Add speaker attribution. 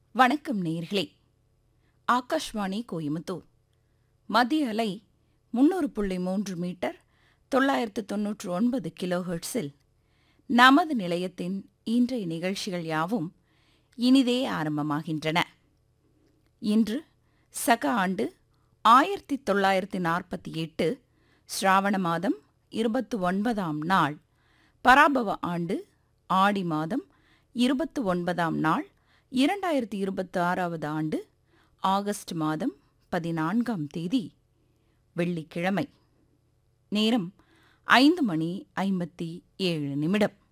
Speaker 1: வணக்கம் நேர்களே ஆகாஷ்வாணி கோயமுத்தூர் மத்திய அலை முன்னூறு புள்ளி மூன்று மீட்டர் தொள்ளாயிரத்து தொன்னூற்று ஒன்பது கிலோஹெர்ட்ஸில் நமது நிலையத்தின் இன்றைய நிகழ்ச்சிகள் யாவும் இனிதே ஆரம்பமாகின்றன இன்று சக ஆண்டு ஆயிரத்தி தொள்ளாயிரத்தி நாற்பத்தி எட்டு ஸ்ராவண மாதம் இருபத்து ஒன்பதாம் நாள் பராபவ ஆண்டு ஆடி மாதம் இருபத்து ஒன்பதாம் நாள் இரண்டாயிரத்தி இருபத்தி ஆறாவது ஆண்டு ஆகஸ்ட் மாதம் பதினான்காம் தேதி வெள்ளிக்கிழமை நேரம் ஐந்து மணி ஐம்பத்தி ஏழு நிமிடம்